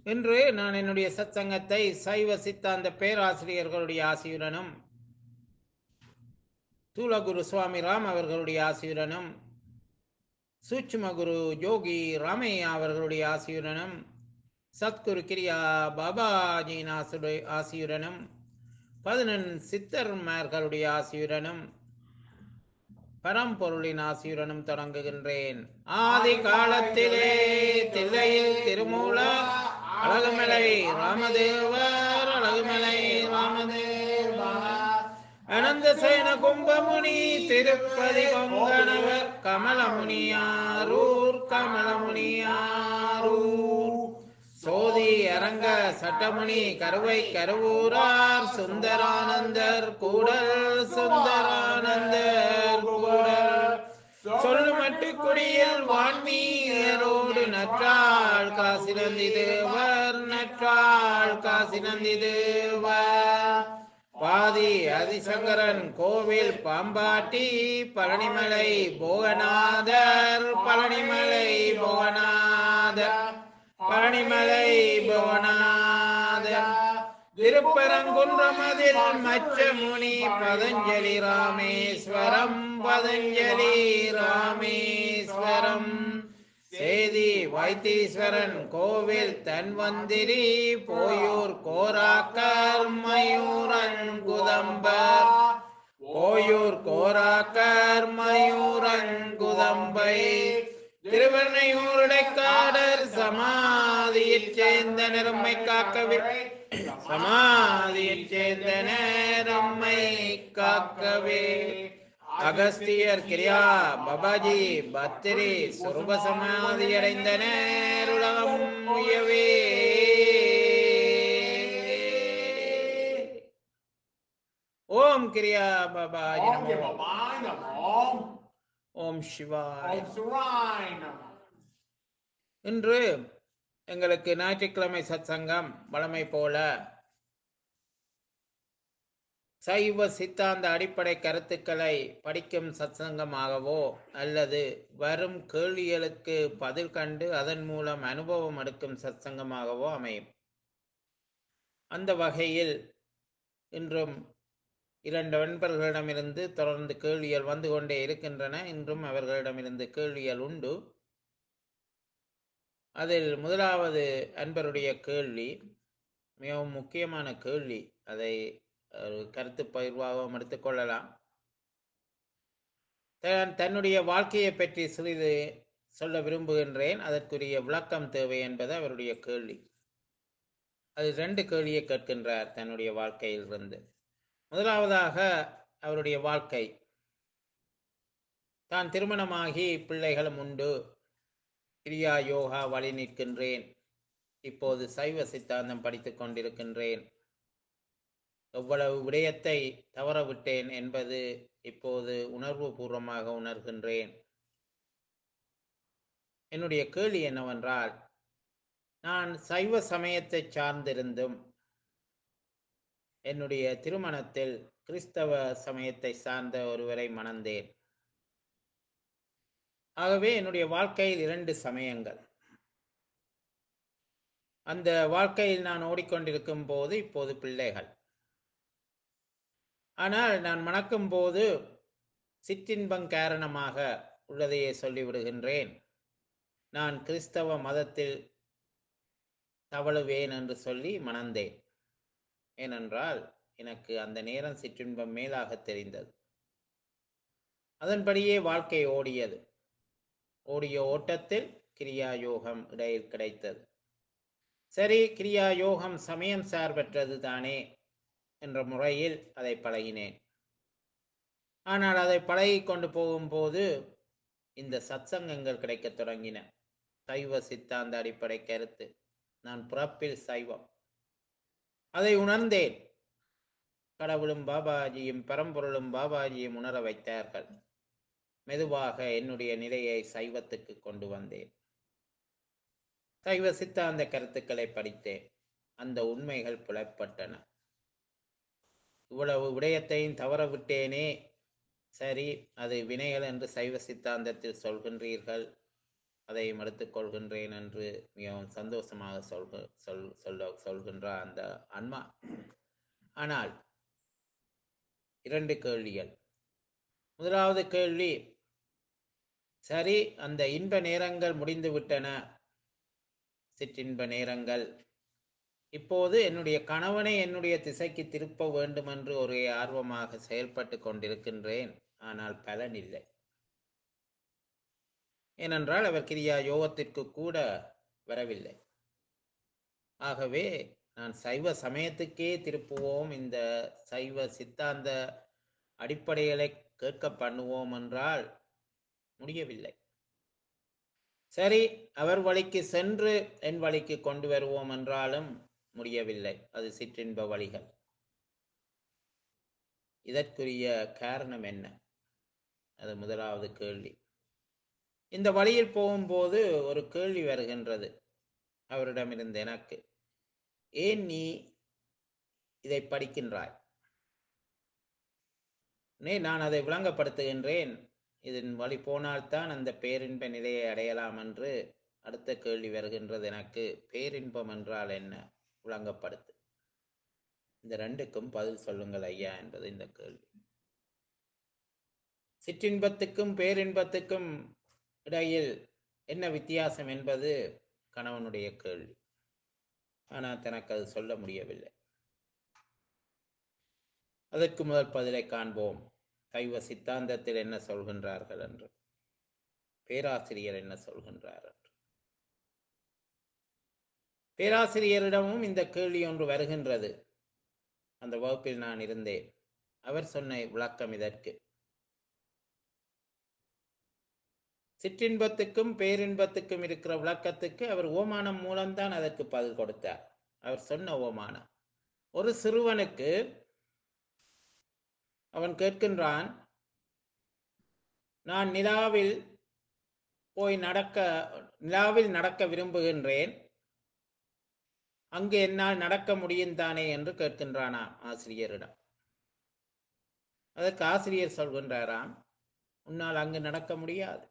இன்று நான் என்னுடைய சத்சங்கத்தை சைவ சித்தாந்த பேராசிரியர்களுடைய ஆசியுடனும் தூலகுரு சுவாமி ராம் அவர்களுடைய ஆசியுடனும் சூட்சும குரு யோகி ராமையா அவர்களுடைய ஆசியுடனும் சத்குரு கிரியா பாபாஜிநாசுடைய ஆசியுடனும் பதினெண் சித்தர்மார்களுடைய ஆசியுடனும் பரம்பொருளின் ஆசியுடனும் தொடங்குகின்றேன் ஆதி காலத்திலே தில்லையில் திருமூல அழகுமலை ராமதேவர் அழகுமலை ராமதேவர் அனந்த சேன கும்பமுனி திருப்பதி கொங்கணவர் கமலமுனியாரூர் கமலமுனியாரூர் சோதி அரங்க சட்டமுனி கருவை கருவூரார் சுந்தரானந்தர் கூடல் சுந்தரானந்தர் கூடல் சொல்லுமட்டு குடியில் வான்மீரோடு நற்றாள் காசி நந்தி தேவர் நற்றாள் காசி நந்தி தேவர் பாதி அதிசங்கரன் கோவில் பாம்பாட்டி பழனிமலை போகநாதர் பழனிமலை போகநாதர் பழனிமலை புவனாதர் திருப்பரங்குன்றமதில் மச்சமுனி பதஞ்சலி ராமேஸ்வரம் பதஞ்சலி ராமேஸ்வரம் சேதி வைத்தீஸ்வரன் கோவில் தன்வந்திரி போயூர் கோராக்கர் மயூரன் குதம்பர் போயூர் கோராக்கர் மயூரன் குதம்பை திருவண்ணையூருடைக்காடர் சமாதியைச் சேர்ந்த நிறம்மை காக்கவே சமாதியைச் சேர்ந்த நேரம்மை காக்கவே அகஸ்தியர் கிரியா பபாஜி பத்திரி சுரூப சமாதி அடைந்த நேருலகம் உயவே ஓம் கிரியா பபாஜி Om நமோ Givamai Namo. ஓம் சிவாய Om Sarai Namo. இன்று எங்களுக்கு ஞாயிற்றுக்கிழமை சத்சங்கம் வழமை போல சைவ சித்தாந்த அடிப்படை கருத்துக்களை படிக்கும் சத்சங்கமாகவோ அல்லது வரும் கேள்விகளுக்கு பதில் கண்டு அதன் மூலம் அனுபவம் எடுக்கும் சத்சங்கமாகவோ அமையும் அந்த வகையில் இன்றும் இரண்டு நண்பர்களிடமிருந்து தொடர்ந்து கேள்விகள் வந்து கொண்டே இருக்கின்றன இன்றும் அவர்களிடமிருந்து கேள்விகள் உண்டு அதில் முதலாவது அன்பருடைய கேள்வி மிகவும் முக்கியமான கேள்வி அதை ஒரு கருத்து பகிர்வாகவும் எடுத்துக்கொள்ளலாம் தன் தன்னுடைய வாழ்க்கையை பற்றி சிறிது சொல்ல விரும்புகின்றேன் அதற்குரிய விளக்கம் தேவை என்பது அவருடைய கேள்வி அது ரெண்டு கேள்வியை கேட்கின்றார் தன்னுடைய வாழ்க்கையிலிருந்து முதலாவதாக அவருடைய வாழ்க்கை தான் திருமணமாகி பிள்ளைகளும் உண்டு கிரியா யோகா வழி நிற்கின்றேன் இப்போது சைவ சித்தாந்தம் படித்துக் கொண்டிருக்கின்றேன் எவ்வளவு விடயத்தை தவறவிட்டேன் என்பது இப்போது உணர்வு பூர்வமாக உணர்கின்றேன் என்னுடைய கேள்வி என்னவென்றால் நான் சைவ சமயத்தை சார்ந்திருந்தும் என்னுடைய திருமணத்தில் கிறிஸ்தவ சமயத்தை சார்ந்த ஒருவரை மணந்தேன் ஆகவே என்னுடைய வாழ்க்கையில் இரண்டு சமயங்கள் அந்த வாழ்க்கையில் நான் ஓடிக்கொண்டிருக்கும் போது இப்போது பிள்ளைகள் ஆனால் நான் மணக்கும் போது சிற்றின்பம் காரணமாக உள்ளதையே சொல்லிவிடுகின்றேன் நான் கிறிஸ்தவ மதத்தில் தவழுவேன் என்று சொல்லி மணந்தேன் ஏனென்றால் எனக்கு அந்த நேரம் சிற்றின்பம் மேலாக தெரிந்தது அதன்படியே வாழ்க்கை ஓடியது ஓடிய ஓட்டத்தில் கிரியா யோகம் இடையில் கிடைத்தது சரி கிரியா யோகம் சமயம் சார்பற்றது தானே என்ற முறையில் அதை பழகினேன் ஆனால் அதை பழகி கொண்டு போகும்போது இந்த சத்சங்கங்கள் கிடைக்கத் தொடங்கின சைவ சித்தாந்த அடிப்படை கருத்து நான் பிறப்பில் சைவம் அதை உணர்ந்தேன் கடவுளும் பாபாஜியும் பரம்பொருளும் பாபாஜியும் உணர வைத்தார்கள் மெதுவாக என்னுடைய நிலையை சைவத்துக்கு கொண்டு வந்தேன் சைவ சித்தாந்த கருத்துக்களை படித்தேன் அந்த உண்மைகள் புலப்பட்டன இவ்வளவு விடயத்தையும் தவற விட்டேனே சரி அது வினைகள் என்று சைவ சித்தாந்தத்தில் சொல்கின்றீர்கள் அதையும் எடுத்துக்கொள்கின்றேன் என்று மிகவும் சந்தோஷமாக சொல்க சொல் சொல்ல சொல்கின்றார் அந்த ஆன்மா ஆனால் இரண்டு கேள்விகள் முதலாவது கேள்வி சரி அந்த இன்ப நேரங்கள் முடிந்து விட்டன சிற்றின்ப நேரங்கள் இப்போது என்னுடைய கணவனை என்னுடைய திசைக்கு திருப்ப வேண்டும் என்று ஒரே ஆர்வமாக செயல்பட்டு கொண்டிருக்கின்றேன் ஆனால் பலன் இல்லை ஏனென்றால் அவர் கிரியா யோகத்திற்கு கூட வரவில்லை ஆகவே நான் சைவ சமயத்துக்கே திருப்புவோம் இந்த சைவ சித்தாந்த அடிப்படைகளை கேட்க பண்ணுவோம் என்றால் முடியவில்லை சரி அவர் வழிக்கு சென்று என் வழிக்கு கொண்டு வருவோம் என்றாலும் முடியவில்லை அது சிற்றின்ப வழிகள் இதற்குரிய காரணம் என்ன அது முதலாவது கேள்வி இந்த வழியில் போகும்போது ஒரு கேள்வி வருகின்றது அவரிடமிருந்து எனக்கு ஏன் நீ இதை படிக்கின்றாய் நே நான் அதை விளங்கப்படுத்துகின்றேன் இதன் வழி போனால்தான் அந்த பேரின்ப நிலையை அடையலாம் என்று அடுத்த கேள்வி வருகின்றது எனக்கு பேரின்பம் என்றால் என்ன விளங்கப்படுத்து இந்த ரெண்டுக்கும் பதில் சொல்லுங்கள் ஐயா என்பது இந்த கேள்வி சிற்றின்பத்துக்கும் பேரின்பத்துக்கும் இடையில் என்ன வித்தியாசம் என்பது கணவனுடைய கேள்வி ஆனால் தனக்கு அது சொல்ல முடியவில்லை அதற்கு முதல் பதிலை காண்போம் சைவ சித்தாந்தத்தில் என்ன சொல்கின்றார்கள் என்று பேராசிரியர் என்ன சொல்கின்றார் என்று பேராசிரியரிடமும் இந்த கேள்வி ஒன்று வருகின்றது அந்த வகுப்பில் நான் இருந்தேன் அவர் சொன்ன விளக்கம் இதற்கு சிற்றின்பத்துக்கும் பேரின்பத்துக்கும் இருக்கிற விளக்கத்துக்கு அவர் ஓமானம் மூலம்தான் அதற்கு பதில் கொடுத்தார் அவர் சொன்ன ஓமானம் ஒரு சிறுவனுக்கு அவன் கேட்கின்றான் நான் நிலாவில் போய் நடக்க நிலாவில் நடக்க விரும்புகின்றேன் அங்கு என்னால் நடக்க முடியும் தானே என்று கேட்கின்றானாம் ஆசிரியரிடம் அதற்கு ஆசிரியர் சொல்கின்றாராம் உன்னால் அங்கு நடக்க முடியாது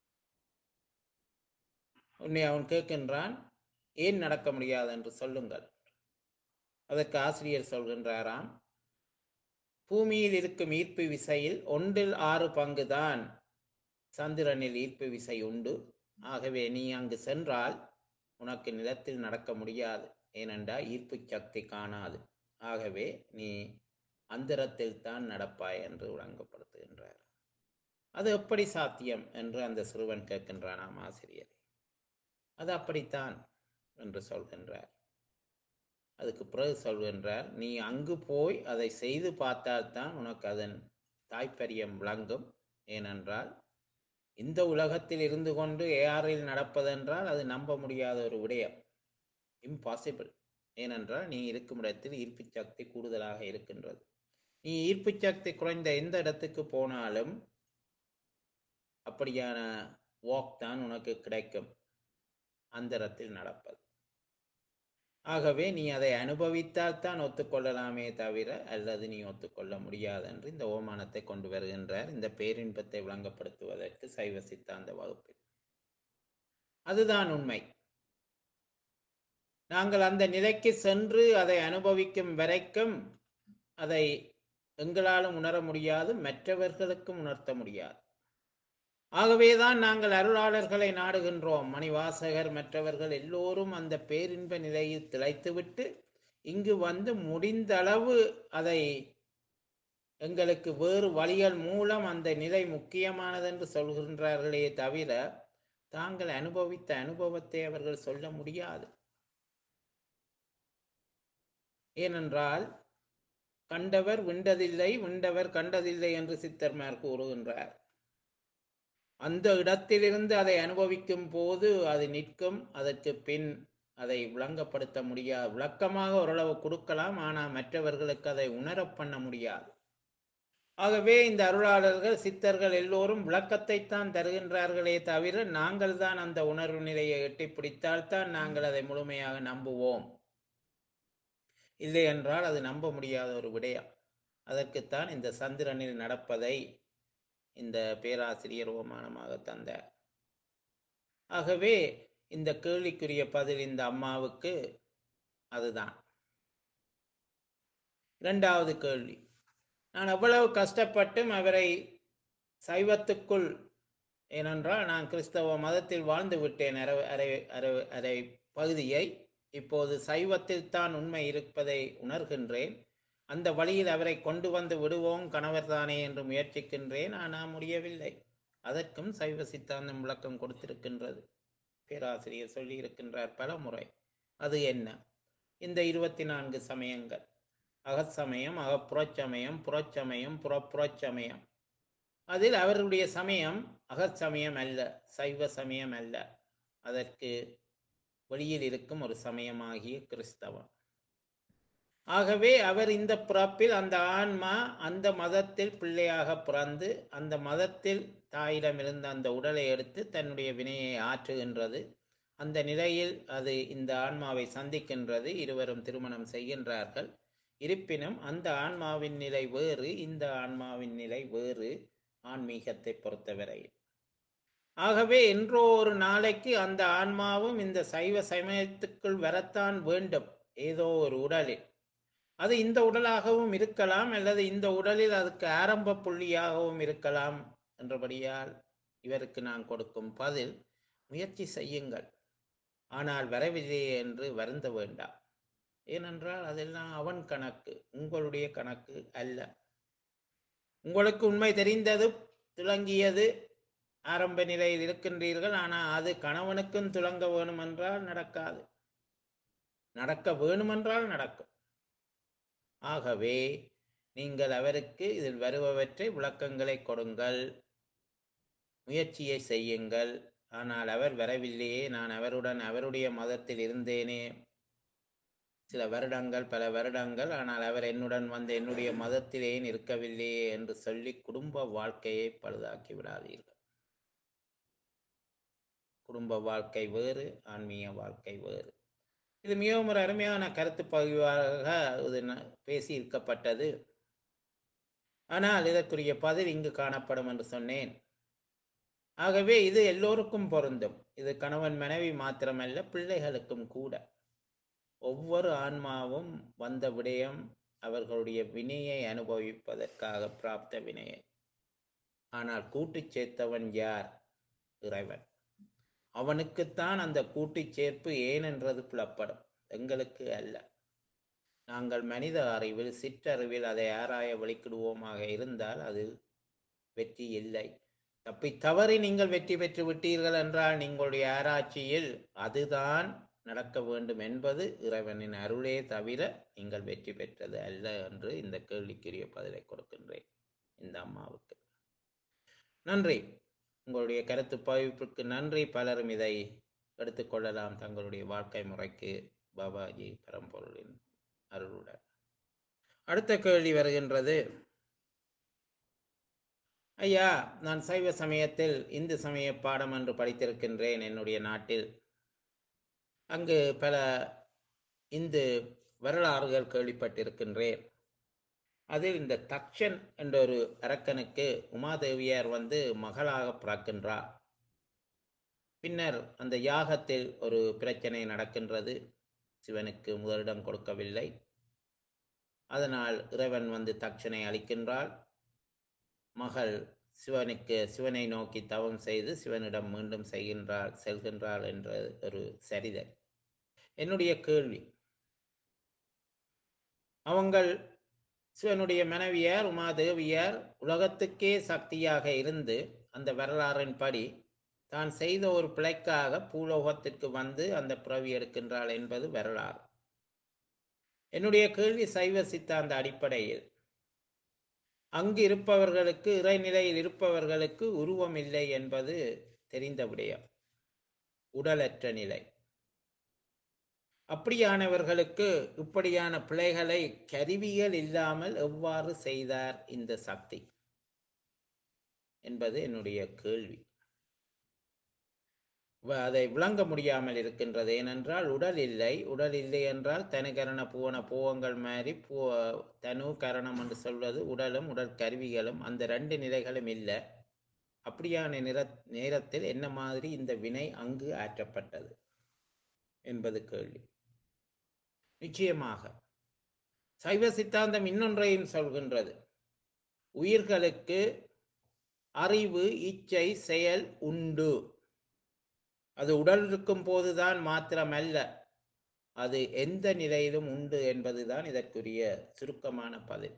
உன்னை அவன் கேட்கின்றான் ஏன் நடக்க முடியாது என்று சொல்லுங்கள் அதற்கு ஆசிரியர் சொல்கின்றாராம் பூமியில் இருக்கும் ஈர்ப்பு விசையில் ஒன்றில் ஆறு பங்குதான் சந்திரனில் ஈர்ப்பு விசை உண்டு ஆகவே நீ அங்கு சென்றால் உனக்கு நிலத்தில் நடக்க முடியாது ஏனென்றால் ஈர்ப்பு சக்தி காணாது ஆகவே நீ அந்தரத்தில் தான் நடப்பாய் என்று விளங்கப்படுத்துகின்றார் அது எப்படி சாத்தியம் என்று அந்த சிறுவன் கேட்கின்றானாம் ஆசிரியர் அது அப்படித்தான் என்று சொல்கின்றார் அதுக்கு பிறகு சொல்கின்றார் நீ அங்கு போய் அதை செய்து பார்த்தால்தான் உனக்கு அதன் தாய்ப்பரியம் விளங்கும் ஏனென்றால் இந்த உலகத்தில் இருந்து கொண்டு ஏஆரில் நடப்பதென்றால் அது நம்ப முடியாத ஒரு விடயம் இம்பாசிபிள் ஏனென்றால் நீ இருக்கும் இடத்தில் ஈர்ப்பு சக்தி கூடுதலாக இருக்கின்றது நீ ஈர்ப்பு சக்தி குறைந்த எந்த இடத்துக்கு போனாலும் அப்படியான வாக் தான் உனக்கு கிடைக்கும் அந்தரத்தில் நடப்பது ஆகவே நீ அதை அனுபவித்தால் தான் ஒத்துக்கொள்ளலாமே தவிர அல்லது நீ ஒத்துக்கொள்ள முடியாது என்று இந்த ஓமானத்தை கொண்டு வருகின்றார் இந்த பேரின்பத்தை விளங்கப்படுத்துவதற்கு சைவ சித்தாந்த வகுப்பில் அதுதான் உண்மை நாங்கள் அந்த நிலைக்கு சென்று அதை அனுபவிக்கும் வரைக்கும் அதை எங்களாலும் உணர முடியாது மற்றவர்களுக்கும் உணர்த்த முடியாது ஆகவேதான் நாங்கள் அருளாளர்களை நாடுகின்றோம் மணிவாசகர் மற்றவர்கள் எல்லோரும் அந்த பேரின்ப நிலையில் திளைத்துவிட்டு இங்கு வந்து முடிந்தளவு அதை எங்களுக்கு வேறு வழிகள் மூலம் அந்த நிலை முக்கியமானதென்று சொல்கின்றார்களே தவிர தாங்கள் அனுபவித்த அனுபவத்தை அவர்கள் சொல்ல முடியாது ஏனென்றால் கண்டவர் விண்டதில்லை விண்டவர் கண்டதில்லை என்று சித்தர்மார் கூறுகின்றார் அந்த இடத்திலிருந்து அதை அனுபவிக்கும் போது அது நிற்கும் அதற்கு பின் அதை விளங்கப்படுத்த முடியாது விளக்கமாக ஓரளவு கொடுக்கலாம் ஆனால் மற்றவர்களுக்கு அதை உணரப் பண்ண முடியாது ஆகவே இந்த அருளாளர்கள் சித்தர்கள் எல்லோரும் விளக்கத்தைத்தான் தருகின்றார்களே தவிர நாங்கள் தான் அந்த உணர்வு நிலையை எட்டி பிடித்தால்தான் நாங்கள் அதை முழுமையாக நம்புவோம் இல்லை என்றால் அது நம்ப முடியாத ஒரு விடயம் அதற்குத்தான் இந்த சந்திரனில் நடப்பதை இந்த பேராசிரியர் ஓமானமாக தந்தார் ஆகவே இந்த கேள்விக்குரிய பதில் இந்த அம்மாவுக்கு அதுதான் இரண்டாவது கேள்வி நான் எவ்வளவு கஷ்டப்பட்டும் அவரை சைவத்துக்குள் ஏனென்றால் நான் கிறிஸ்தவ மதத்தில் வாழ்ந்து விட்டேன் அரை அரை அரை அரை பகுதியை இப்போது சைவத்தில் தான் உண்மை இருப்பதை உணர்கின்றேன் அந்த வழியில் அவரை கொண்டு வந்து விடுவோம் கணவர் தானே என்று முயற்சிக்கின்றேன் ஆனால் முடியவில்லை அதற்கும் சைவ சித்தாந்தம் விளக்கம் கொடுத்திருக்கின்றது பேராசிரியர் சொல்லியிருக்கின்றார் பல முறை அது என்ன இந்த இருபத்தி நான்கு சமயங்கள் அகச்சமயம் அகப்புறச்சமயம் புறச்சமயம் புறப்புறச்சமயம் அதில் அவருடைய சமயம் அகச்சமயம் அல்ல சைவ சமயம் அல்ல அதற்கு வெளியில் இருக்கும் ஒரு சமயமாகிய கிறிஸ்தவம் ஆகவே அவர் இந்த பிறப்பில் அந்த ஆன்மா அந்த மதத்தில் பிள்ளையாக பிறந்து அந்த மதத்தில் தாயிடமிருந்து அந்த உடலை எடுத்து தன்னுடைய வினையை ஆற்றுகின்றது அந்த நிலையில் அது இந்த ஆன்மாவை சந்திக்கின்றது இருவரும் திருமணம் செய்கின்றார்கள் இருப்பினும் அந்த ஆன்மாவின் நிலை வேறு இந்த ஆன்மாவின் நிலை வேறு ஆன்மீகத்தை பொறுத்தவரையில் ஆகவே என்றோ ஒரு நாளைக்கு அந்த ஆன்மாவும் இந்த சைவ சமயத்துக்குள் வரத்தான் வேண்டும் ஏதோ ஒரு உடலில் அது இந்த உடலாகவும் இருக்கலாம் அல்லது இந்த உடலில் அதுக்கு ஆரம்ப புள்ளியாகவும் இருக்கலாம் என்றபடியால் இவருக்கு நான் கொடுக்கும் பதில் முயற்சி செய்யுங்கள் ஆனால் வரவில்லையே என்று வருந்த வேண்டாம் ஏனென்றால் அதெல்லாம் அவன் கணக்கு உங்களுடைய கணக்கு அல்ல உங்களுக்கு உண்மை தெரிந்தது துலங்கியது ஆரம்ப நிலையில் இருக்கின்றீர்கள் ஆனால் அது கணவனுக்கும் துலங்க வேணுமென்றால் நடக்காது நடக்க வேணுமென்றால் நடக்கும் ஆகவே நீங்கள் அவருக்கு இதில் வருபவற்றை விளக்கங்களை கொடுங்கள் முயற்சியை செய்யுங்கள் ஆனால் அவர் வரவில்லையே நான் அவருடன் அவருடைய மதத்தில் இருந்தேனே சில வருடங்கள் பல வருடங்கள் ஆனால் அவர் என்னுடன் வந்து என்னுடைய மதத்திலே இருக்கவில்லையே என்று சொல்லி குடும்ப வாழ்க்கையை பழுதாக்கி விடாதீர்கள் குடும்ப வாழ்க்கை வேறு ஆன்மீக வாழ்க்கை வேறு இது மிகவும் ஒரு அருமையான கருத்து பகிர்வாக இது ந- பேசி இருக்கப்பட்டது ஆனால் இதற்குரிய பதில் இங்கு காணப்படும் என்று சொன்னேன் ஆகவே இது எல்லோருக்கும் பொருந்தும் இது கணவன் மனைவி மாத்திரமல்ல பிள்ளைகளுக்கும் கூட ஒவ்வொரு ஆன்மாவும் வந்த விடயம் அவர்களுடைய வினையை அனுபவிப்பதற்காக பிராப்த வினையை ஆனால் கூட்டுச் சேர்த்தவன் யார் இறைவன் அவனுக்குத்தான் அந்த கூட்டுச் சேர்ப்பு ஏன் என்றது புலப்படும் எங்களுக்கு அல்ல நாங்கள் மனித அறிவில் சிற்றறிவில் அதை ஆராய வெளிக்கிடுவோமாக இருந்தால் அது வெற்றி இல்லை தப்பி தவறி நீங்கள் வெற்றி பெற்று விட்டீர்கள் என்றால் நீங்களுடைய ஆராய்ச்சியில் அதுதான் நடக்க வேண்டும் என்பது இறைவனின் அருளே தவிர நீங்கள் வெற்றி பெற்றது அல்ல என்று இந்த கேள்விக்குரிய பதிலை கொடுக்கின்றேன் இந்த அம்மாவுக்கு நன்றி உங்களுடைய கருத்து பதிவுக்கு நன்றி பலரும் இதை எடுத்துக்கொள்ளலாம் தங்களுடைய வாழ்க்கை முறைக்கு பாபாஜி பரம்பொருளின் அருளுடன் அடுத்த கேள்வி வருகின்றது ஐயா நான் சைவ சமயத்தில் இந்து சமய பாடம் என்று படித்திருக்கின்றேன் என்னுடைய நாட்டில் அங்கு பல இந்து வரலாறுகள் கேள்விப்பட்டிருக்கின்றேன் அதில் இந்த தக்ஷன் என்ற ஒரு அரக்கனுக்கு உமாதேவியார் வந்து மகளாக பிறக்கின்றார் பின்னர் அந்த யாகத்தில் ஒரு பிரச்சனை நடக்கின்றது சிவனுக்கு முதலிடம் கொடுக்கவில்லை அதனால் இறைவன் வந்து தக்ஷனை அளிக்கின்றாள் மகள் சிவனுக்கு சிவனை நோக்கி தவம் செய்து சிவனிடம் மீண்டும் செய்கின்றாள் செல்கின்றாள் என்ற ஒரு சரிதல் என்னுடைய கேள்வி அவங்கள் சிவனுடைய மனைவியார் உமாதேவியார் உலகத்துக்கே சக்தியாக இருந்து அந்த வரலாறின்படி தான் செய்த ஒரு பிழைக்காக பூலோகத்திற்கு வந்து அந்த பிறவி எடுக்கின்றாள் என்பது வரலாறு என்னுடைய கேள்வி சைவ சித்தாந்த அடிப்படையில் அங்கு இருப்பவர்களுக்கு இறைநிலையில் இருப்பவர்களுக்கு உருவம் இல்லை என்பது தெரிந்த விடயம் உடலற்ற நிலை அப்படியானவர்களுக்கு இப்படியான பிழைகளை கருவிகள் இல்லாமல் எவ்வாறு செய்தார் இந்த சக்தி என்பது என்னுடைய கேள்வி வ- அதை விளங்க முடியாமல் இருக்கின்றது ஏனென்றால் உடல் இல்லை உடல் இல்லை என்றால் தனுகரண பூவன பூவங்கள் மாதிரி பூ தனு கரணம் என்று சொல்வது உடலும் உடல் கருவிகளும் அந்த ரெண்டு நிலைகளும் இல்லை அப்படியான நிற நேரத்தில் என்ன மாதிரி இந்த வினை அங்கு ஆற்றப்பட்டது என்பது கேள்வி நிச்சயமாக சைவ சித்தாந்தம் இன்னொன்றையும் சொல்கின்றது உயிர்களுக்கு அறிவு இச்சை செயல் உண்டு அது உடல் இருக்கும் போதுதான் மாத்திரமல்ல அது எந்த நிலையிலும் உண்டு என்பதுதான் இதற்குரிய சுருக்கமான பதில்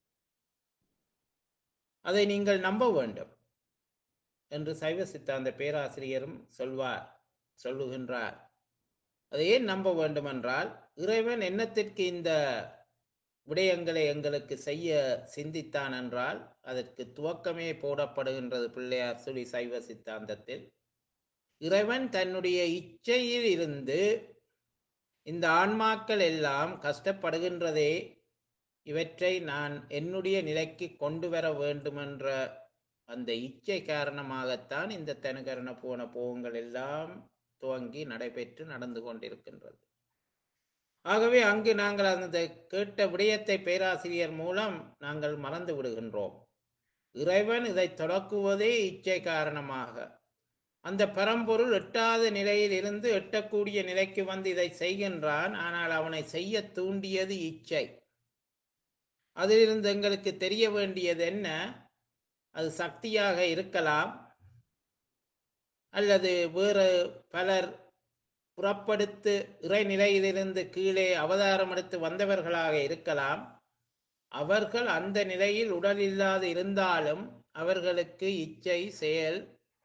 அதை நீங்கள் நம்ப வேண்டும் என்று சைவ சித்தாந்த பேராசிரியரும் சொல்வார் சொல்லுகின்றார் அதை ஏன் நம்ப வேண்டுமென்றால் இறைவன் என்னத்திற்கு இந்த விடயங்களை எங்களுக்கு செய்ய சிந்தித்தான் என்றால் அதற்கு துவக்கமே போடப்படுகின்றது பிள்ளையார் சுழி சைவ சித்தாந்தத்தில் இறைவன் தன்னுடைய இச்சையில் இருந்து இந்த ஆன்மாக்கள் எல்லாம் கஷ்டப்படுகின்றதே இவற்றை நான் என்னுடைய நிலைக்கு கொண்டு வர வேண்டுமென்ற அந்த இச்சை காரணமாகத்தான் இந்த தனுகரண போன போகங்கள் எல்லாம் துவங்கி நடைபெற்று நடந்து கொண்டிருக்கின்றது ஆகவே அங்கு நாங்கள் அந்த கேட்ட விடயத்தை பேராசிரியர் மூலம் நாங்கள் மறந்து விடுகின்றோம் இறைவன் இதை தொடக்குவதே இச்சை காரணமாக அந்த பரம்பொருள் எட்டாத நிலையில் இருந்து எட்டக்கூடிய நிலைக்கு வந்து இதை செய்கின்றான் ஆனால் அவனை செய்ய தூண்டியது இச்சை அதிலிருந்து எங்களுக்கு தெரிய வேண்டியது என்ன அது சக்தியாக இருக்கலாம் அல்லது வேறு பலர் புறப்படுத்து இறைநிலையிலிருந்து கீழே அவதாரம் எடுத்து வந்தவர்களாக இருக்கலாம் அவர்கள் அந்த நிலையில் உடல் இல்லாது இருந்தாலும் அவர்களுக்கு இச்சை செயல்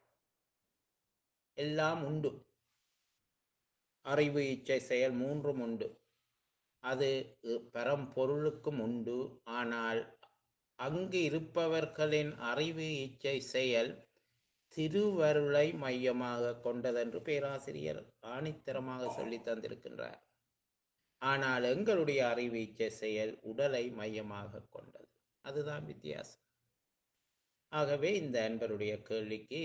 எல்லாம் உண்டு அறிவு இச்சை செயல் மூன்றும் உண்டு அது பரம்பொருளுக்கும் உண்டு ஆனால் அங்கு இருப்பவர்களின் அறிவு இச்சை செயல் திருவருளை மையமாக கொண்டதென்று பேராசிரியர் ஆணித்தரமாக சொல்லி தந்திருக்கின்றார் ஆனால் எங்களுடைய அறிவு இச்சை செயல் உடலை மையமாக கொண்டது அதுதான் வித்தியாசம் ஆகவே இந்த அன்பருடைய கேள்விக்கு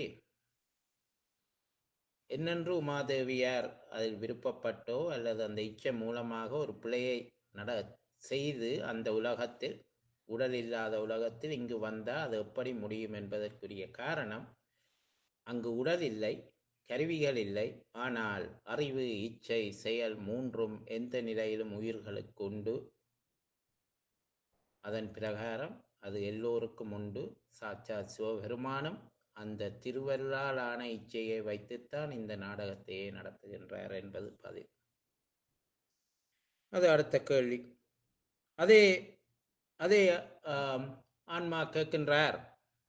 என்னென்று உமாதேவியார் அதில் விருப்பப்பட்டோ அல்லது அந்த இச்சை மூலமாக ஒரு பிழையை நட செய்து அந்த உலகத்தில் உடல் இல்லாத உலகத்தில் இங்கு வந்தால் அது எப்படி முடியும் என்பதற்குரிய காரணம் அங்கு உடல் இல்லை கருவிகள் இல்லை ஆனால் அறிவு இச்சை செயல் மூன்றும் எந்த நிலையிலும் உயிர்களுக்கு உண்டு அதன் பிரகாரம் அது எல்லோருக்கும் உண்டு சாட்சா சிவபெருமானும் அந்த திருவருளாலான இச்சையை வைத்துத்தான் இந்த நாடகத்தையே நடத்துகின்றார் என்பது பதில் அது அடுத்த கேள்வி அதே அதே ஆம், ஆன்மா கேட்கின்றார்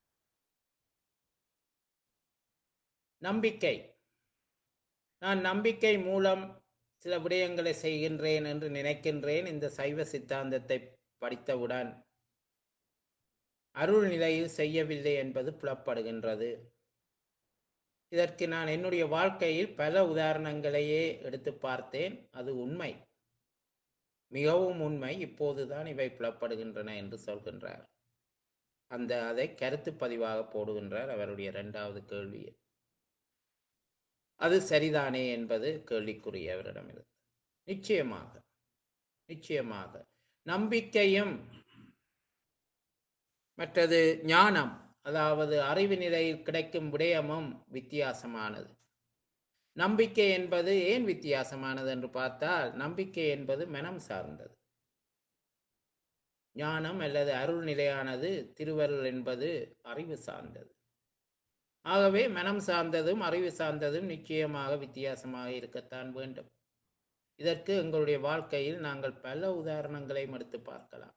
நம்பிக்கை நான் நம்பிக்கை மூலம் சில விடயங்களை செய்கின்றேன் என்று நினைக்கின்றேன் இந்த சைவ சித்தாந்தத்தை படித்தவுடன் அருள் நிலையில் செய்யவில்லை என்பது புலப்படுகின்றது இதற்கு நான் என்னுடைய வாழ்க்கையில் பல உதாரணங்களையே எடுத்து பார்த்தேன் அது உண்மை மிகவும் உண்மை இப்போதுதான் இவை புலப்படுகின்றன என்று சொல்கின்றார் அந்த அதை கருத்து பதிவாக போடுகின்றார் அவருடைய இரண்டாவது கேள்வி அது சரிதானே என்பது கேள்விக்குரிய அவரிடமிருந்து நிச்சயமாக நிச்சயமாக நம்பிக்கையும் மற்றது ஞானம் அதாவது அறிவு நிலையில் கிடைக்கும் விடயமும் வித்தியாசமானது நம்பிக்கை என்பது ஏன் வித்தியாசமானது என்று பார்த்தால் நம்பிக்கை என்பது மனம் சார்ந்தது ஞானம் அல்லது அருள் நிலையானது திருவருள் என்பது அறிவு சார்ந்தது ஆகவே மனம் சார்ந்ததும் அறிவு சார்ந்ததும் நிச்சயமாக வித்தியாசமாக இருக்கத்தான் வேண்டும் இதற்கு எங்களுடைய வாழ்க்கையில் நாங்கள் பல உதாரணங்களையும் எடுத்து பார்க்கலாம்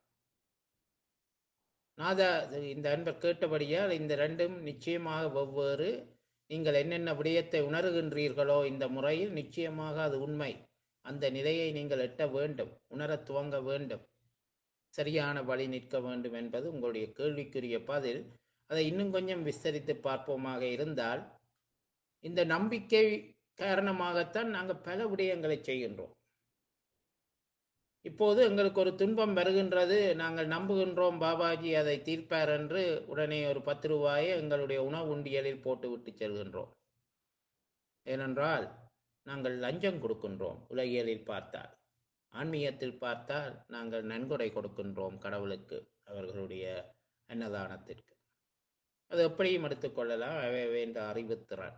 நாதா இந்த அன்பர் கேட்டபடியால் இந்த ரெண்டும் நிச்சயமாக வெவ்வேறு நீங்கள் என்னென்ன விடயத்தை உணர்கின்றீர்களோ இந்த முறையில் நிச்சயமாக அது உண்மை அந்த நிலையை நீங்கள் எட்ட வேண்டும் உணரத் துவங்க வேண்டும் சரியான வழி நிற்க வேண்டும் என்பது உங்களுடைய கேள்விக்குரிய பதில் அதை இன்னும் கொஞ்சம் விஸ்தரித்து பார்ப்போமாக இருந்தால் இந்த நம்பிக்கை காரணமாகத்தான் நாங்கள் பல விடயங்களை செய்கின்றோம் இப்போது எங்களுக்கு ஒரு துன்பம் வருகின்றது நாங்கள் நம்புகின்றோம் பாபாஜி அதை தீர்ப்பார் என்று உடனே ஒரு பத்து ரூபாயை எங்களுடைய உணவு உண்டியலில் போட்டு விட்டு செல்கின்றோம் ஏனென்றால் நாங்கள் லஞ்சம் கொடுக்கின்றோம் உலகியலில் பார்த்தால் ஆன்மீகத்தில் பார்த்தால் நாங்கள் நன்கொடை கொடுக்கின்றோம் கடவுளுக்கு அவர்களுடைய அன்னதானத்திற்கு அது எப்படியும் எடுத்துக்கொள்ளலாம் அவை அவை என்ற அறிவுத்திறன்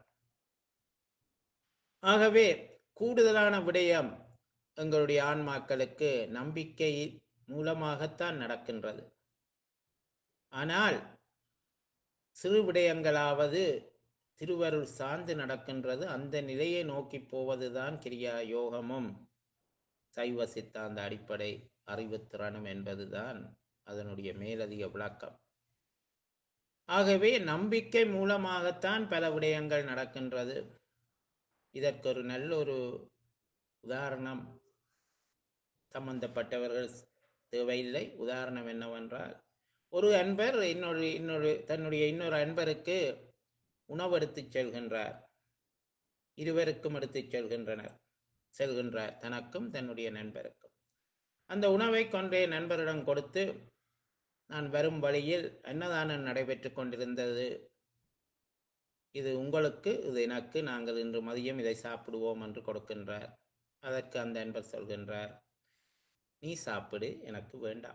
ஆகவே கூடுதலான விடயம் எங்களுடைய ஆன்மாக்களுக்கு நம்பிக்கை மூலமாகத்தான் நடக்கின்றது ஆனால் சிறு விடயங்களாவது திருவருள் சார்ந்து நடக்கின்றது அந்த நிலையை நோக்கி போவதுதான் கிரியா யோகமும் சைவ சித்தாந்த அடிப்படை அறிவுத்திறனும் என்பதுதான் அதனுடைய மேலதிக விளக்கம் ஆகவே நம்பிக்கை மூலமாகத்தான் பல விடயங்கள் நடக்கின்றது இதற்கு ஒரு நல்ல ஒரு உதாரணம் சம்பந்தப்பட்டவர்கள் தேவையில்லை உதாரணம் என்னவென்றால் ஒரு அன்பர் இன்னொரு இன்னொரு தன்னுடைய இன்னொரு அன்பருக்கு உணவு எடுத்துச் செல்கின்றார் இருவருக்கும் எடுத்துச் செல்கின்றனர் செல்கின்றார் தனக்கும் தன்னுடைய நண்பருக்கும் அந்த உணவை கொண்டே நண்பரிடம் கொடுத்து நான் வரும் வழியில் அன்னதானம் நடைபெற்று கொண்டிருந்தது இது உங்களுக்கு இது எனக்கு நாங்கள் இன்று மதியம் இதை சாப்பிடுவோம் என்று கொடுக்கின்றார் அதற்கு அந்த அன்பர் சொல்கின்றார் நீ சாப்பிடு எனக்கு வேண்டாம்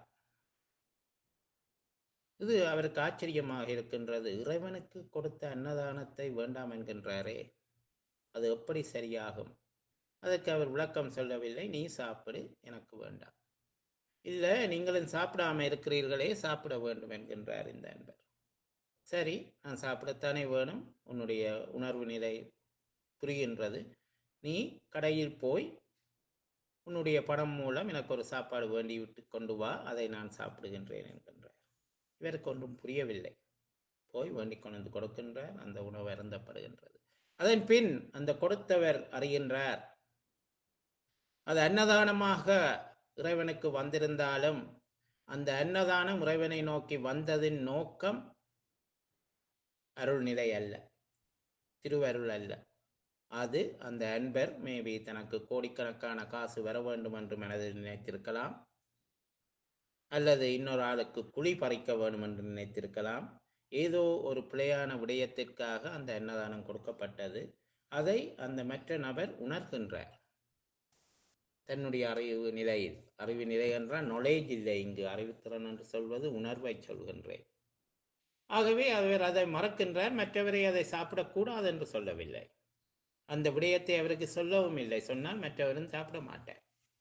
இது அவருக்கு ஆச்சரியமாக இருக்கின்றது இறைவனுக்கு கொடுத்த அன்னதானத்தை வேண்டாம் என்கின்றாரே அது எப்படி சரியாகும் அதற்கு அவர் விளக்கம் சொல்லவில்லை நீ சாப்பிடு எனக்கு வேண்டாம் இல்லை நீங்களும் சாப்பிடாம இருக்கிறீர்களே சாப்பிட வேண்டும் என்கின்றார் இந்த அன்பர் சரி நான் சாப்பிடத்தானே வேணும் உன்னுடைய உணர்வு நிலை புரிகின்றது நீ கடையில் போய் உன்னுடைய பணம் மூலம் எனக்கு ஒரு சாப்பாடு வேண்டி விட்டு கொண்டு வா அதை நான் சாப்பிடுகின்றேன் என்கின்றார் இவருக்கு ஒன்றும் புரியவில்லை போய் வேண்டிக் கொண்டு வந்து கொடுக்கின்றார் அந்த உணவு அருந்தப்படுகின்றது அதன் பின் அந்த கொடுத்தவர் அறிகின்றார் அது அன்னதானமாக இறைவனுக்கு வந்திருந்தாலும் அந்த அன்னதானம் இறைவனை நோக்கி வந்ததின் நோக்கம் அருள்நிலை அல்ல திருவருள் அல்ல அது அந்த அன்பர் மேபி தனக்கு கோடிக்கணக்கான காசு வர வேண்டும் என்று மனதில் நினைத்திருக்கலாம் அல்லது இன்னொரு ஆளுக்கு குழி பறிக்க வேண்டும் என்று நினைத்திருக்கலாம் ஏதோ ஒரு பிழையான விடயத்திற்காக அந்த அன்னதானம் கொடுக்கப்பட்டது அதை அந்த மற்ற நபர் உணர்கின்றார் தன்னுடைய அறிவு நிலையில் அறிவு நிலை என்றால் நொலேஜ் இல்லை இங்கு அறிவுத்திறன் என்று சொல்வது உணர்வை சொல்கின்றேன் ஆகவே அவர் அதை மறக்கின்றார் மற்றவரை அதை சாப்பிடக்கூடாது என்று சொல்லவில்லை அந்த விடயத்தை அவருக்கு சொல்லவும் இல்லை சொன்னால் மற்றவரும் சாப்பிட மாட்டார்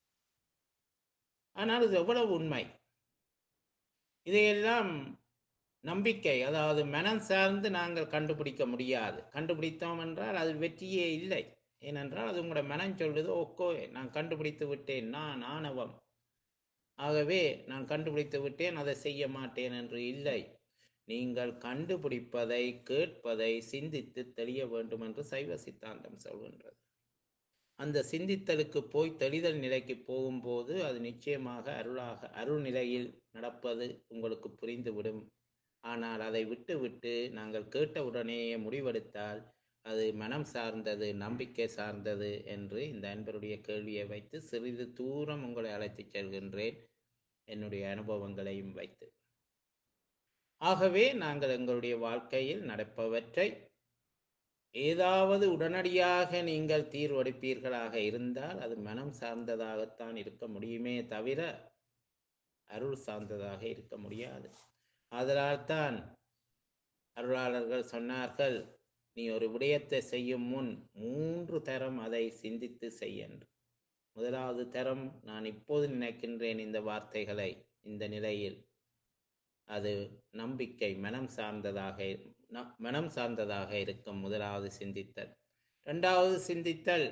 ஆனால் இது எவ்வளவு உண்மை இதையெல்லாம் நம்பிக்கை அதாவது மனம் சார்ந்து நாங்கள் கண்டுபிடிக்க முடியாது கண்டுபிடித்தோம் என்றால் அது வெற்றியே இல்லை ஏனென்றால் அது உங்களோட மனம் சொல்லுது ஓக்கோ நான் கண்டுபிடித்து விட்டேன் நான் ஆணவம் ஆகவே நான் கண்டுபிடித்து விட்டேன் அதை செய்ய மாட்டேன் என்று இல்லை நீங்கள் கண்டுபிடிப்பதை கேட்பதை சிந்தித்து தெளிய வேண்டும் என்று சைவ சித்தாந்தம் சொல்கின்றது அந்த சிந்தித்தலுக்கு போய் தெளிதல் நிலைக்கு போகும்போது அது நிச்சயமாக அருளாக அருள் நிலையில் நடப்பது உங்களுக்கு புரிந்துவிடும் ஆனால் அதை விட்டு விட்டு நாங்கள் கேட்ட உடனேயே முடிவெடுத்தால் அது மனம் சார்ந்தது நம்பிக்கை சார்ந்தது என்று இந்த அன்பருடைய கேள்வியை வைத்து சிறிது தூரம் உங்களை அழைத்துச் செல்கின்றேன் என்னுடைய அனுபவங்களையும் வைத்து ஆகவே நாங்கள் எங்களுடைய வாழ்க்கையில் நடப்பவற்றை ஏதாவது உடனடியாக நீங்கள் தீர்வெடுப்பீர்களாக இருந்தால் அது மனம் சார்ந்ததாகத்தான் இருக்க முடியுமே தவிர அருள் சார்ந்ததாக இருக்க முடியாது அதனால்தான் அருளாளர்கள் சொன்னார்கள் நீ ஒரு விடயத்தை செய்யும் முன் மூன்று தரம் அதை சிந்தித்து செய்யன்று முதலாவது தரம் நான் இப்போது நினைக்கின்றேன் இந்த வார்த்தைகளை இந்த நிலையில் அது நம்பிக்கை மனம் சார்ந்ததாக ந- மனம் சார்ந்ததாக இருக்கும் முதலாவது சிந்தித்தல் இரண்டாவது சிந்தித்தல்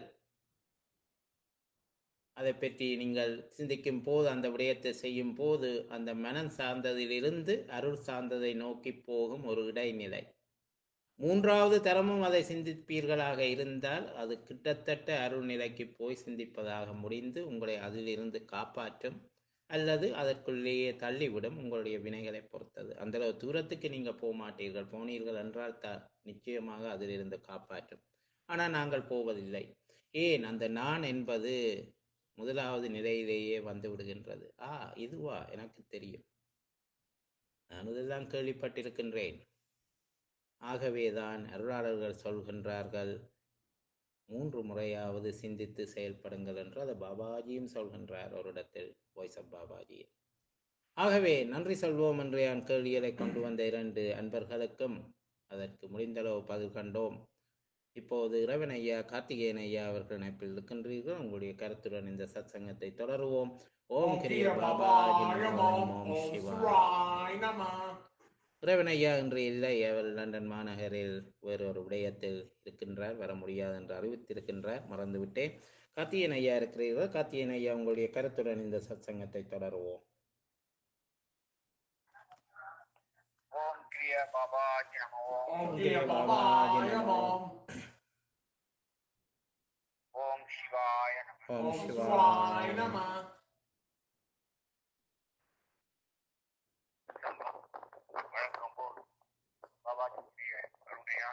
அதை பற்றி நீங்கள் சிந்திக்கும் போது அந்த விடயத்தை செய்யும் போது அந்த மனம் சார்ந்ததிலிருந்து அருள் சார்ந்ததை நோக்கி போகும் ஒரு இடைநிலை மூன்றாவது தரமும் அதை சிந்திப்பீர்களாக இருந்தால் அது கிட்டத்தட்ட அருள் நிலைக்கு போய் சிந்திப்பதாக முடிந்து உங்களை அதிலிருந்து காப்பாற்றும் அல்லது அதற்குள்ளேயே தள்ளிவிடும் உங்களுடைய வினைகளை பொறுத்தது அந்த அளவு தூரத்துக்கு நீங்க போக மாட்டீர்கள் போனீர்கள் என்றால் த நிச்சயமாக அதிலிருந்து காப்பாற்றும் ஆனால் நாங்கள் போவதில்லை ஏன் அந்த நான் என்பது முதலாவது நிலையிலேயே வந்து விடுகின்றது ஆ இதுவா எனக்கு தெரியும் நான் இதெல்லாம் கேள்விப்பட்டிருக்கின்றேன் ஆகவேதான் அருளாளர்கள் சொல்கின்றார்கள் மூன்று முறையாவது சிந்தித்து செயல்படுங்கள் என்று அதை பாபாஜியும் சொல்கின்றார் ஒரு இடத்தில் வாய்ஸ் ஆஃப் பாபாஜி ஆகவே நன்றி சொல்வோம் என்று என் கேள்விகளை கொண்டு வந்த இரண்டு அன்பர்களுக்கும் அதற்கு முடிந்தளவு பதில் கண்டோம் இப்போது இறைவன் ஐயா கார்த்திகேயன் ஐயா அவர்கள் இணைப்பில் இருக்கின்றீர்கள் உங்களுடைய கருத்துடன் இந்த சத்சங்கத்தை தொடருவோம் ஓம் கிரிய பாபாஜி நமோ ஓம் சிவாய இறைவன் ஐயா இன்று இல்லை அவர் லண்டன் மாநகரில் வேறொரு விடயத்தில் இருக்கின்றார் வர முடியாது என்று அறிவித்திருக்கின்றார் மறந்துவிட்டேன் கார்த்திகேயன் ஐயா இருக்கிறீர்கள் கார்த்திகேயன் ஐயா உங்களுடைய கருத்துடன் இந்த சத்சங்கத்தை தொடருவோம் ஓம் கிரிய பாபாஜி நமோ Om Kriya Babaya Namo. ஓம் சிவாய நமோ ஓம் Om சிவாய Shivaya நமோ. Nama. வழக்கம் போல் பாபாஜியுடைய கருணையா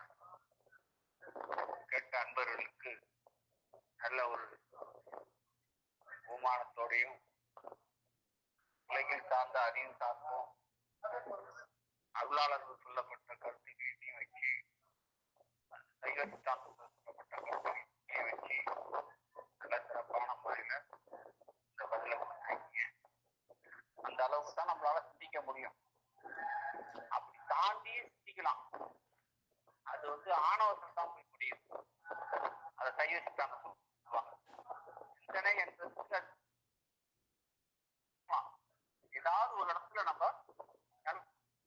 கேட்ட அன்பர்களுக்கு நல்ல ஒரு பூமானத்தோடையும் உலகில் சார்ந்த அறிவு சார்ந்தும் அருளாளர்கள் சொல்லப்பட்ட கருத்துக்களையும் வச்சு சைவசித்தாந்தத்தில் சொல்லப்பட்ட கருத்துக்களையும் வச்சு நல்ல சிறப்பான முறையில இந்த பதில கொடுத்தாங்க அந்த அளவுக்கு தான் நம்மளால சிந்திக்க முடியும் அப்படி தாண்டி சிந்திக்கலாம் அது வந்து ஆணவத்தில் தான் போய் முடியும் அதை சைவ சித்தாந்தம் சொல்லுவாங்க சிந்தனை என்பது அது ஆமா. ஏதாவது ஒரு இடத்துல நம்ம நல்ல-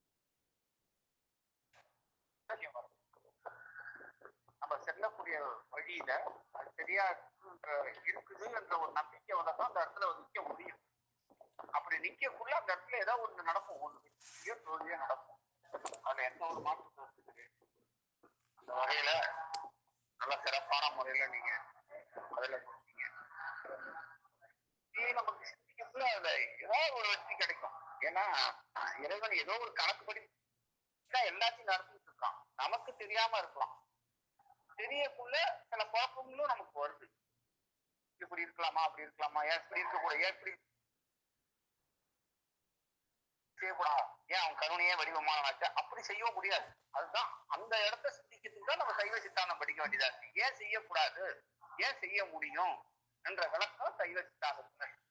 சத்தியம் வரும். நம்ம செல்லக்கூடிய வழியில அது சரியா இருக்குன்ற இருக்குது என்ற ஒரு நம்பிக்கை வந்தா தான் அந்த இடத்துல வந்து நிக்க முடியும் அப்படி நிக்கக்குள்ள அந்த இடத்துல ஏதோ ஒண்ணு நடக்கும் ஒண்ணு வெற்றியோ தோல்வியோ நடக்கும் அதுல எந்த ஒரு மாற்று கருத்து கிடையாது அந்த வகையில நல்ல சிறப்பான முறையில நீங்க அதுல கொடுத்தீங்க இது நமக்கு சிந்திக்கக்குள்ள அதுல ஏதாவது ஒரு வெற்றி கிடைக்கும் ஏன்னா இறைவன் ஏதோ ஒரு கணக்குப்படி தான் எல்லாத்தையும் நடத்திட்டு இருக்கான் நமக்கு தெரியாம இருக்கலாம் தெரியக்குள்ள சில குழப்பங்களும் நமக்கு வருது இப்படி இருக்கலாமா அப்படி இருக்கலாமா ஏன் இப்படி இருக்கக்கூடாது ஏன் இப்படி செய்யக்கூடாது ஏன் அவன் கருணையே வடிவமானாச்சா அப்படி செய்யவும் முடியாது அதுதான் அந்த இடத்த சிந்திக்கிறதுக்கு தான் நம்ம சைவ சித்தாந்தம் படிக்க வேண்டியதா இருக்கு ஏன் செய்யக்கூடாது ஏன் செய்ய முடியும் என்ற விளக்கம் சைவ சித்தாந்தத்துல இருக்கு.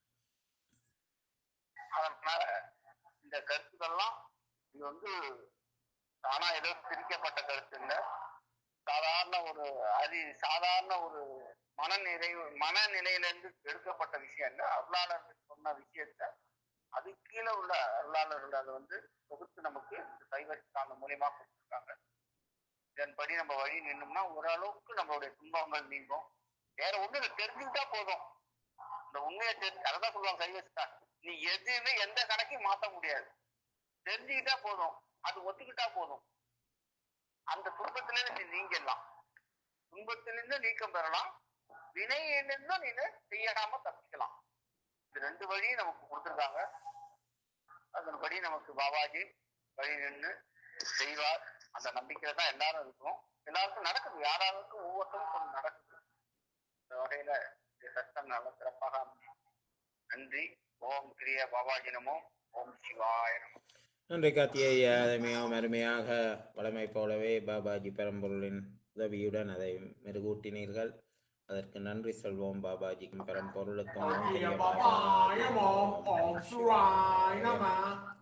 அதனால இந்த கருத்துக்கள்லாம் இது வந்து ஆனா ஏதோ பிரிக்கப்பட்ட கருத்து இல்ல சாதாரண ஒரு அதி சாதாரண ஒரு மனநிறைவு மனநிலையில இருந்து எடுக்கப்பட்ட விஷயம் இல்ல அருளாளர்கள் சொன்ன விஷயத்த அது கீழே உள்ள அருளாளர்கள் அதை வந்து தொகுத்து நமக்கு இந்த சைவ சித்தாந்தம் மூலியமா கொடுத்துருக்காங்க இதன்படி நம்ம வழி நின்னோம்னா ஓரளவுக்கு நம்மளுடைய துன்பங்கள் நீங்கும் வேற ஒண்ணு இல்லை தெரிஞ்சுக்கிட்டா போதும் இந்த உண்மையை தெரிஞ்சு அதான் சொல்லுவாங்க சைவ சித்தாந்தம் நீ எதுவுமே எந்த கணக்கையும் மாத்த முடியாது தெரிஞ்சுக்கிட்டா போதும் அது ஒத்துக்கிட்டா போதும் அந்த துன்பத்திலிருந்து நீ நீங்கிடலாம் துன்பத்திலிருந்து நீக்கம் பெறலாம் வினையிலிருந்தும் நீ செய்யாம தப்பிக்கலாம் இந்த ரெண்டு வழியும் நமக்கு கொடுத்துருக்காங்க அதன்படி நமக்கு பாபாஜி வழி நின்று செய்வார் அந்த நம்பிக்கையில தான் எல்லாரும் இருக்கும் எல்லாருக்கும் நடக்குது யாராருக்கும் ஒவ்வொருத்தருக்கும் கொஞ்சம் நடக்குது இந்த வகையில இந்த சட்டம் நல்ல சிறப்பாக அமையும் நன்றி ஓம் கிரிய பாபாஜி நமோ ஓம் சிவாய நமோ நன்றி கார்த்திகை ஐயா அதை மிகவும் அருமையாக வளமை போலவே பாபாஜி பெரம்பொருளின் உதவியுடன் அதை மெருகூட்டினீர்கள் அதற்கு நன்றி சொல்வோம் பாபாஜிக்கும் பெரம்பொருளுக்கும் Om ஓம் Kriya பெரிய Babaya Babaji Namo. Om Shivaya Nama.